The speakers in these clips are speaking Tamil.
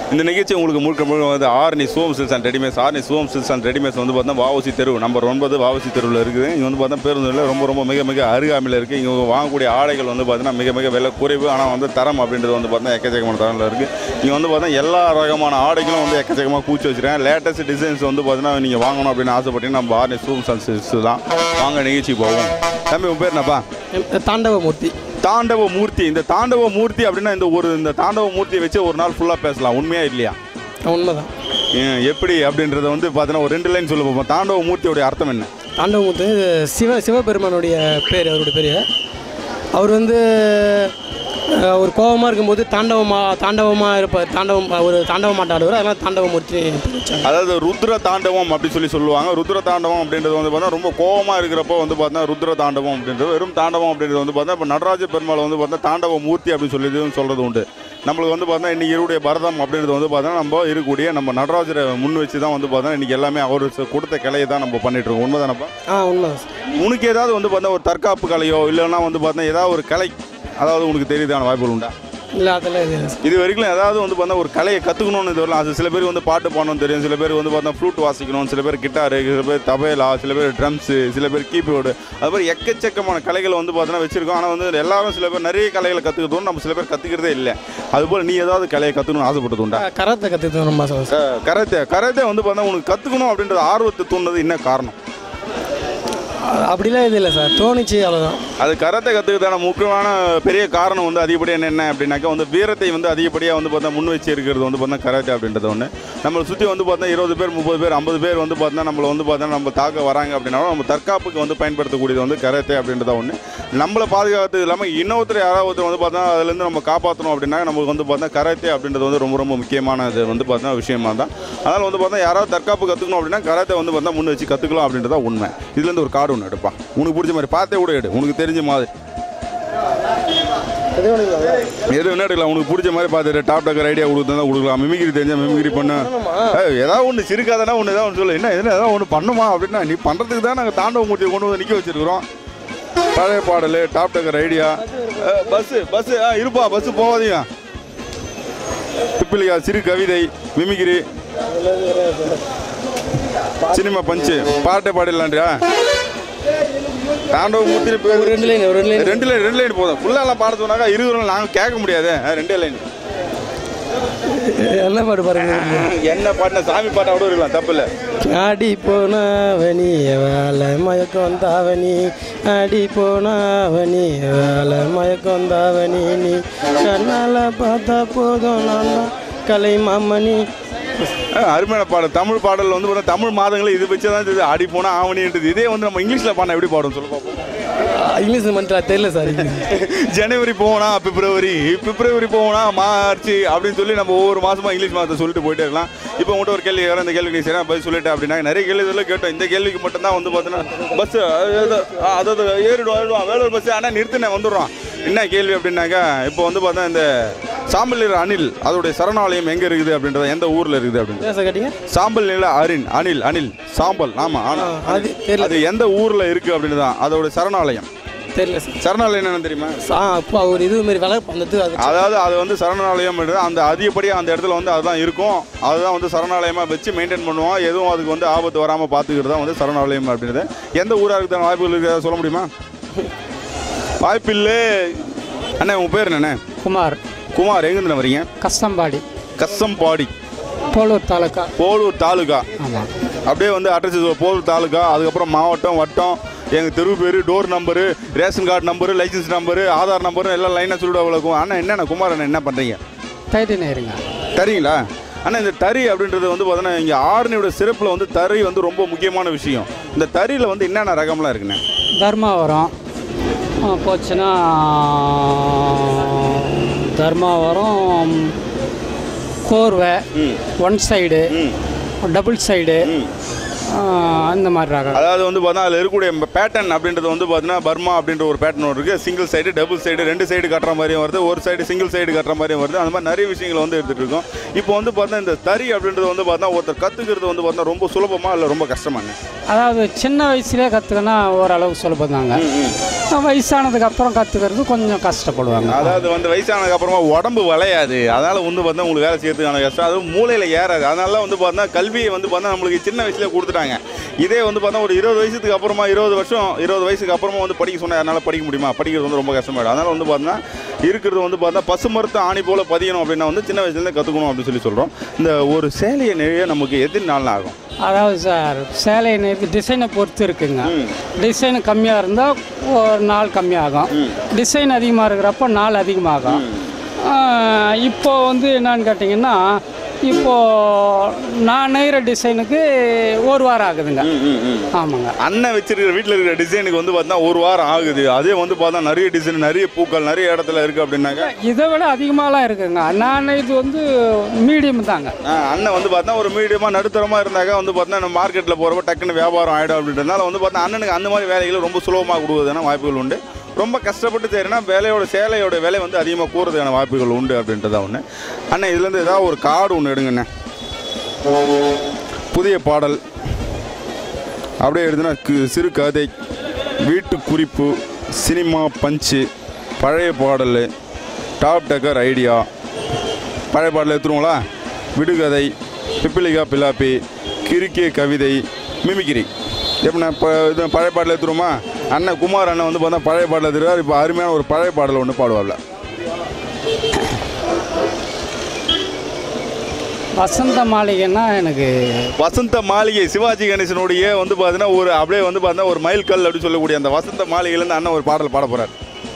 இந்த நிகழ்ச்சி உங்களுக்கு முழுக்க முழுக்க வந்து Arni Som silks and readymades Arni Som silks and readymades வந்து பார்த்தா வாவசி தெரு நம்பர் ஒன்பது வாவசி தெருவில் இருக்குது இங்கே வந்து பார்த்தா பேருந்துல ரொம்ப ரொம்ப மிக மிக அருகாமையில் இருக்குது இங்கே வாங்கக்கூடிய ஆடைகள் வந்து பார்த்தீங்கன்னா மிக மிக விலை குறைவு ஆனால் வந்து தரம் அப்படின்றது வந்து பார்த்தா எக்கச்சக்கமான தரத்தில் இருக்குது இங்கே வந்து பார்த்தா எல்லா ரகமான ஆடைகளும் வந்து எக்கச்சக்கமாக கூச்சி வச்சுருக்கேன் லேட்டஸ்ட் டிசைன்ஸ் வந்து பார்த்தீங்கன்னா நீங்கள் வாங்கணும் அப்படின்னு ஆசைப்பட்டீங்கன்னா நம்ம ஆர்னி சோம் அண்ட் சில்ஸ் தான் வாங்க நிகழ்ச்சிக்கு போவோம் தம்பி உன் பேர் என்னப்பா தாண்டவமூர்த்தி தாண்டவ மூர்த்தி இந்த தாண்டவ மூர்த்தி அப்படின்னா இந்த ஒரு இந்த தாண்டவ மூர்த்தியை வச்சு ஒரு நாள் ஃபுல்லாக பேசலாம் உண்மையா இல்லையா உண்மைதான் ஏன், எப்படி அப்படின்றத வந்து பார்த்தீங்கன்னா ஒரு ரெண்டு லைன் சொல்ல பார்ப்போம் தாண்டவ மூர்த்தியோடைய அர்த்தம் என்ன தாண்டவமூர்த்தி சிவ சிவபெருமானுடைய பேர் அவருடைய பேர் அவர் வந்து அஹ், ஒரு கோபமாக இருக்கும்போது தாண்டவமா தாண்டவமாக இருப்பார் தாண்டவம் ஒரு தாண்டவமாட்ட ஆடுவார் அதனால் தாண்டவமூர்த்தி பேர் வச்சாங்க. அதாவது ருத்ர தாண்டவம் அப்படி சொல்லி சொல்லுவாங்க ருத்ர தாண்டவம் அப்படின்றது வந்து பார்த்தா ரொம்ப கோவமாக இருக்கிறப்போ வந்து பார்த்தா ருத்ர தாண்டவம் அப்படின்றது வெறும் தாண்டவம் அப்படின்றது வந்து பார்த்தா இப்போ நடராஜ பெருமாள் வந்து பார்த்தா தாண்டவ மூர்த்தி அப்படின்னு சொல்லி சொல்கிறது உண்டு நம்மளுக்கு வந்து பார்த்தா இன்னைக்கு இருடைய பரதம் அப்படின்றது வந்து பார்த்தா நம்ம இருக்கக்கூடிய நம்ம நடராஜரை முன் வச்சு தான் வந்து பார்த்தா இன்னைக்கு எல்லாமே அவர் கொடுத்த கலையை தான் நம்ம பண்ணிட்டு இருக்கோம் உண்மைதானப்பா ஆ உண்மைதான் சார் உனக்கு ஏதாவது வந்து பார்த்தா ஒரு தற்காப்பு கலையோ இல்லைன்னா வந்து பார்த்தா ஏதாவது ஒரு கலை அதாவது உனக்கு தெரியுதான வாய்ப்புகள் உண்டா இல்லை அதெல்லாம் இது இல்லை சார் இது வரைக்கும் ஏதாவது வந்து பார்த்தா ஒரு கலையை கற்றுக்கணும்னு இது வரலாம் அது சில பேர் வந்து பாட்டு பாடணும்னு தெரியும் சில பேர் வந்து பார்த்தா ஃப்ளூட் வாசிக்கணும் சில பேர் கிட்டாரு சில பேர் தபேலா சில பேர் ட்ரம்ஸு சில பேர் கீபோர்டு அது மாதிரி எக்கச்சக்கமான கலைகளை வந்து பார்த்தோன்னா வச்சிருக்கோம் ஆனால் வந்து எல்லாரும் சில பேர் நிறைய கலைகளை கற்றுக்கிறதும் நம்ம சில பேர் கற்றுக்கிறதே இல்லை அதுபோல் நீ ஏதாவது கலையை கற்றுக்கணும்னு ஆசைப்பட்டது உண்டா கராத்தை கற்றுக்கிட்டு ரொம்ப ஆசை சார் க- கராத்தே கராத்தே வந்து பார்த்தா உனக்கு கற்றுக்கணும் அப்படின்ற ஆர்வத்தை தூண்டது என்ன காரணம் அ- அப்படிலாம் இது இல்லை சார் தோணுச்சு அவ்வளோதான் அது கராத்தே கற்றுக்கிறதான முக்கியமான பெரிய காரணம் வந்து அதிகப்படியாக என்ன அப்படின்னாக்கா வந்து வீரத்தை வந்து அதிகப்படியாக வந்து பார்த்தா முன் வச்சு இருக்கிறது வந்து பார்த்தா கராத்தே அப்படின்றது ஒன்று நம்மளை சுற்றி வந்து பார்த்தா இருபது பேர் முப்பது பேர் ஐம்பது பேர் வந்து பார்த்தா நம்மளை வந்து பார்த்தா நம்ம தாக்க வராங்க அப்படின்னாலும் நம்ம தற்காப்புக்கு வந்து பயன்படுத்தக்கூடியது வந்து கராத்தே அப்படின்றத ஒன்று நம்மளை பாதுகாத்தது இல்லாமல் இன்னொருத்தர் யாராவது ஒருத்தர் வந்து பார்த்தா அதுலேருந்து நம்ம காப்பாற்றணும் அப்படின்னா நமக்கு வந்து பார்த்தா கராத்தே அப்படின்றது வந்து ரொம்ப ரொம்ப முக்கியமானது வந்து பார்த்தா விஷயமா தான் அதனால் வந்து பார்த்தா யாராவது தற்காப்பு கற்றுக்கணும் அப்படின்னா கராத்தே வந்து பார்த்தா முன் வச்சு கற்றுக்கலாம் அப்படின்றத உண்மை இதுலேருந்து ஒரு கார்டு ஒன்று எடுப்பா உனக்கு பிடிச்ச மாதிரி பார்த்தே கூட எடு உனக்கு தெரிஞ்ச மாதிரி எது வேணா எடுக்கலாம் உனக்கு பிடிச்ச மாதிரி பார்த்துட்டு டாப் டக்கர் ஐடியா கொடுத்தா கொடுக்கலாம் மிமிக்ரி தெரிஞ்சா மிமிக்ரி பண்ண ஏய், ஏதாவது ஒன்று சிரிக்காதனா ஒன்று ஏதாவது ஒன்று சொல்லு என்ன எதுனா ஏதாவது ஒன்று பண்ணுமா அப்படின்னா நீ பண்ணுறதுக்கு தான் நாங்கள் தாண்டவ மூர்த்தியை கொண்டு வந்து நிற்க வச்சிருக்கிறோம் பழைய பாடல் டாப் டக்கர் ஐடியா பஸ்ஸு பஸ்ஸு ஆ இருப்பா பஸ்ஸு போகாதீங்க பிப்பிலிகா சிறு கவிதை மிமிக்ரி சினிமா பஞ்சு பாட்டை பாடிடலான்றியா தாண்டவ மூர்த்தி ஒரு ரெண்டு லைன் ஒரு ரெண்டு லைன் ரெண்டு லைன் ரெண்டு லைன் போதும் ஃபுல்லாலாம் பாட சொன்னாக்கா இருபது நாங்கள் கேட்க முடியாது ஆ, ரெண்டே லைன் என்ன பாட்டு பாருங்க என்ன பாட்டின சாமி பாட்டா கூட இருக்கலாம் தப்பு இல்லை ஆடி போனவனி வேலை மயக்கம் வந்தாவனி ஆடி போனவனி வேலை மயக்கம் வந்தாவனி நீ கண்ணால் பார்த்தா போதும் நான் தான் கலை மாமணி அருமையான பாடல் தமிழ் பாடல் வந்து பார்த்தா தமிழ் மாதங்களை இது வச்சு தான் இது ஆடி போனால் ஆவணின்றது இதே வந்து நம்ம இங்கிலீஷில் பாடினா எப்படி பாடும் சொல்ல பார்ப்போம் இங்கிலீஷ் மட்டும் தெரியல சார் ஜனவரி போனா பிப்ரவரி பிப்ரவரி போனா மார்ச் அப்படின்னு சொல்லி நம்ம ஒவ்வொரு மாசமா இங்கிலீஷ் மாதத்தை சொல்லிட்டு போயிட்டே இருக்கலாம் இப்போ உங்கள்கிட்ட ஒரு கேள்வி கேட்குறேன் இந்த கேள்விக்கு நீ சரியா பதில் சொல்லிட்டேன் அப்படின்னா நிறைய கேள்விகள் கேட்டோம் இந்த கேள்விக்கு மட்டும்தான் வந்து பார்த்தீங்கன்னா பஸ் அதாவது ஏறிடுவோம் ஏறிடுவோம் வேலூர் பஸ் ஆனால் நிறுத்தினேன் வந்துடுறோம் என்ன கேள்வி அப்படின்னாக்கா இப்போ வந்து பார்த்தா இந்த சாம்பல் நிற அணில் அதோடைய சரணாலயம் எங்கே இருக்குது அப்படின்றது எந்த ஊரில் இருக்குது அப்படின்னு என்ன சார் கேட்டீங்க சாம்பல் நில அரின் அணில் அணில் சாம்பல் ஆமாம் ஆனால் அது தெரியல அது எந்த ஊரில் இருக்குது அப்படின்னு தான் அதோட சரணாலயம் தெரியல சார் சரணாலயம் என்னன்னு தெரியுமா ஆ அப்போ ஒரு இது மாதிரி வளர்ப்பு அந்த இது அது அதாவது அது வந்து சரணாலயம் அந்த அதிகப்படியாக அந்த இடத்துல வந்து அதுதான் இருக்கும் அதுதான் வந்து சரணாலயமாக வச்சு மெயின்டைன் பண்ணுவோம் எதுவும் அதுக்கு வந்து ஆபத்து வராமல் பார்த்துக்கிறது தான் வந்து சரணாலயம் அப்படின்றது எந்த ஊராக இருக்கிற வாய்ப்புகள் இருக்கிறதா சொல்ல முடியுமா வாய்ப்பில்லை அண்ணே உங்கள் பேர் என்னண்ணே குமார் குமார் எங்கேருந்து வரீங்க கஸ்தம்பாடி கස්සம்பாடி போலூர் தாலுக்கா போலூர் தாலுகா ஆமாம் அப்படியே வந்து அட்ரஸ் போலூர் தாலுகா அதுக்கப்புறம் மாவட்டம் வட்டம் எங்கள் தெரு பேர் door number ration card number license number Aadhaar number எல்லாம் லைனாக சொல்லிட்டு அவ்வளோ அண்ணா என்னண்ணா குமார் அண்ணா என்ன பண்ணுறீங்க தைரியனே இருங்க தரீங்களா ஆனால் இந்த தறி அப்படின்றது வந்து பார்த்தீங்கன்னா இங்கே ஆரணியோட சிறப்பில் வந்து தறி வந்து ரொம்ப முக்கியமான விஷயம் இந்த தறியில் வந்து என்னென்ன ரகம்லாம் இருக்குண்ணே தர்மாவரம் ஆ, போச்சுன்னா தர்மாவரம் கோர்வை ம் ஒன் சைடு ம் டபுள் சைடு ம் அந்த மாதிரி ரகம் அதாவது வந்து பார்த்தா அதில் இருக்கக்கூடிய பேட்டர்ன் அப்படின்றது வந்து பார்த்தீங்கன்னா பர்மா அப்படின்ற ஒரு பேட்டர்ன் ஒன்று இருக்குது சிங்கிள் சைடு டபுள் சைடு ரெண்டு சைடு கட்டுற மாதிரியும் வருது ஒரு சைடு சிங்கிள் சைடு கட்டுற மாதிரியும் வருது அந்த மாதிரி நிறைய விஷயங்களை வந்து எடுத்துகிட்டு இருக்கோம் இப்போ வந்து பார்த்தா இந்த தறி அப்படின்றது வந்து பார்த்தா ஒருத்தர் கற்றுக்கிறது வந்து பார்த்தா ரொம்ப சுலபமாக இல்லை ரொம்ப கஷ்டமாங்க அதாவது சின்ன வயசுலேயே கற்றுக்கினா ஓரளவுக்கு சுலபம் தாங்க வயசானதுக்கு அப்புறம் கற்றுக்கிறது கொஞ்சம் கஷ்டப்படுவாங்க அதாவது வந்து வயசானதுக்கு அப்புறமா உடம்பு வளையாது அதனால் வந்து பார்த்தா உங்களுக்கு வேலை செய்யறதுக்கான கஷ்டம் அதுவும் மூளையில் ஏறாது அதனால வந்து பார்த்தா கல்வியை வந்து பார்த்தா நம்மளுக்கு சின்ன வயசுல கொடுத்துட்டாங்க இதே வந்து பார்த்தா ஒரு இருபது வயசுக்கு அப்புறமா இருபது வருஷம் இருபது வயசுக்கு அப்புறமா வந்து படிக்க சொன்னால் அதனால் படிக்க முடியுமா படிக்கிறது வந்து ரொம்ப கஷ்டமாயிடும் அதனால் வந்து பார்த்தா இருக்கிறது வந்து பார்த்தா பசு மரத்து ஆணி போல பதியணும் அப்படின்னா வந்து சின்ன வயசுலேருந்து கற்றுக்கணும் அப்படின்னு சொல்லி சொல்கிறோம் இந்த ஒரு சேலையை நெய்ய நமக்கு எத்தனை நாள் ஆகும் அதாவது சார் சேலை நெய்து டிசைனை பொறுத்து இருக்குங்க டிசைன் கம்மியாக இருந்தால் ஒரு நாள் கம்மியாகும் டிசைன் அதிகமாக இருக்கிறப்ப நாள் அதிகமாகும் ஆஹ் இப்போ வந்து என்னன்னு கேட்டிங்கன்னா இப்போ நான் நெய்கிற டிசைனுக்கு ஒரு வாரம் ஆகுதுங்க ஆமாங்க அண்ணன் வச்சிருக்கிற வீட்டில் இருக்கிற டிசைனுக்கு வந்து பார்த்தா ஒரு வாரம் ஆகுது அதே வந்து பார்த்தா நிறைய டிசைன் நிறைய பூக்கள் நிறைய இடத்துல இருக்குது அப்படின்னாக்க இதை விட அதிகமாகலாம் இருக்குங்க நான் இது வந்து மீடியம் தாங்க ஆ, அண்ணன் வந்து பார்த்தா ஒரு மீடியமாக நடுத்தரமாக இருந்தாக்க வந்து பார்த்தா நம்ம மார்க்கெட்டில் போகிறப்ப டக்குன்னு வியாபாரம் ஆகிடும் அப்படின்றதுனால வந்து பார்த்தா அண்ணனுக்கு அந்த மாதிரி வேலைகளை ரொம்ப சுலபமாக கொடுக்குறதுக்கான வாய்ப்புகள் உண்டு ரொம்ப கஷ்டப்பட்டு செய்யறேன்னா வேலையோட சேலையோட விலை வந்து அதிகமாக கூறதுக்கான வாய்ப்புகள் உண்டு அப்படின்றதா ஒன்று அண்ணன் இதுலேருந்து ஏதாவது ஒரு கார்டு ஒன்று எடுங்கண்ணே புதிய பாடல் அப்படியே எழுதுனா கு- சிறு கதை வீட்டு குறிப்பு சினிமா பஞ்சு பழைய பாடல் டாப் டக்கர் ஐடியா பழைய பாடல் எடுத்துருவோங்களா விடுகதை பிப்பிலிகா பிலாப்பி கிறுக்கிய கவிதை மிமிக்கிரி எப்படின்னா இப்போ இது பழைய பாடல் எடுத்துருவோமா அண்ணன் குமார் அண்ணன் வந்து பார்த்தா பழைய பாடல் எடுத்துருவார் இப்போ அருமையான ஒரு பழைய பாடல் ஒன்று பாடுவார்ல வசந்த மாளிகைன்னா எனக்கு வசந்த மாளிகை சிவாஜி கணேசனுடைய வந்து பார்த்தீங்கன்னா ஒரு அப்படியே வந்து பார்த்தா ஒரு மைல் கல் அப்படின்னு சொல்லக்கூடிய அந்த வசந்த மாளிகையிலேருந்து அண்ணன் ஒரு பாடல் பாட போகிறார்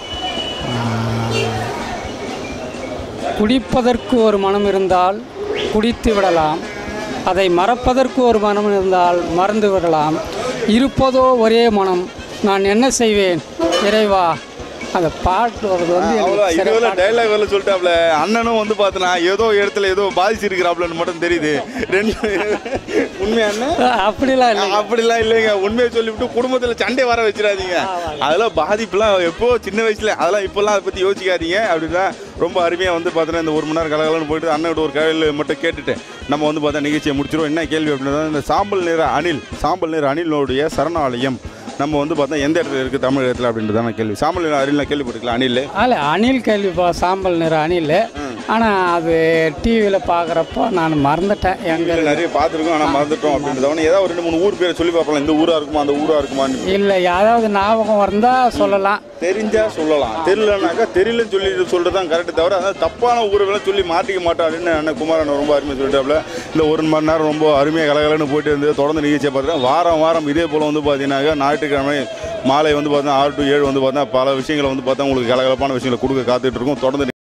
குடிப்பதற்கு ஒரு மனம் இருந்தால் குடித்து விடலாம் அதை மறப்பதற்கு ஒரு மனம் இருந்தால் மறந்து விடலாம் இருப்பதோ ஒரே மனம் நான் என்ன செய்வேன் இறைவா அந்த பாட்டு வர்றது வந்து அவ்வளோ எனக்கு இதுவரை சிறப்பா- டைலாக் வரல சொல்லிட்டாப்ல அண்ணனும் வந்து பார்த்தனா ஏதோ இடத்துல ஏதோ பாதிச்சிருக்கிறாப்லன்னு மட்டும் தெரியுது ரெண்டு உண்மையா அண்ணன் அப்படிலாம் இல்லை அப்படிலாம் இல்லைங்க உண்மையை சொல்லிவிட்டு குடும்பத்தில் சண்டை வர வச்சிடாதீங்க அதெல்லாம் பாதிப்புலாம் எப்போ சின்ன வயசுல அதெல்லாம் இப்போல்லாம் அதை பற்றி யோசிக்காதீங்க அப்படின்னா ரொம்ப அருமையாக வந்து பார்த்தீங்கன்னா இந்த ஒரு மணி நேரம் கலகலன்னு போயிட்டு அண்ணன் ஒரு கேள்வி மட்டும் கேட்டுட்டு நம்ம வந்து பார்த்தா நிகழ்ச்சியை முடிச்சிருவோம் என்ன கேள்வி அப்படின்னா இந்த சாம்பல் நிற அணில் சாம்பல் நிற அணிலோடைய சரணாலயம் நம்ம வந்து பார்த்தா எந்த இடத்துல இருக்குது தமிழகத்தில் அப்படின்றதான கேள்வி சாம்பல் நிற அணிலாம் கேள்விப்பட்டிருக்கலாம் அணில் அல்ல அணில் கேள்விப்பா சாம்பல் நிற அணில் ஆனால் அது டிவியில் பார்க்குறப்போ நான் மறந்துட்டேன் எங்கே இதில் நிறைய பார்த்துருக்கோம் ஆனால் மறந்துட்டோம் அப்படின்றத ஏதாவது ஒரு ரெண்டு மூணு ஊர் பேரை சொல்லி பார்க்கலாம் இந்த ஊராக இருக்குமா அந்த ஊராக இருக்குமான்னு இல்லை யாராவது ஞாபகம் வந்தால் சொல்லலாம் தெரிஞ்சா சொல்லலாம் தெரியலனாக்கா தெரியலன்னு சொல்லி சொல்றது தான் கரெக்டு தவிர அதாவது தப்பான ஊர்களை சொல்லி மாட்டிக்க மாட்டோம் அப்படின்னு அண்ணன் குமாரன் ரொம்ப அருமையாக சொல்லிட்டாப்புல இந்த ஒரு மணி நேரம் ரொம்ப அருமையாக கலகலன்னு போயிட்டு இருந்து தொடர்ந்து நிகழ்ச்சியை பார்த்தீங்கன்னா வாரம் வாரம் இதே போல் வந்து பார்த்தீங்கன்னாக்கா ஞாயிற்றுக்கிழமை மாலை வந்து பார்த்தீங்கன்னா ஆறு டு ஏழு வந்து பார்த்தீங்கன்னா பல விஷயங்களை வந்து பார்த்தா உங்களுக்கு கலகலப்பான விஷயங்களை கொடுக்க காத்துட்டு இருக்கோம் தொடர்ந்து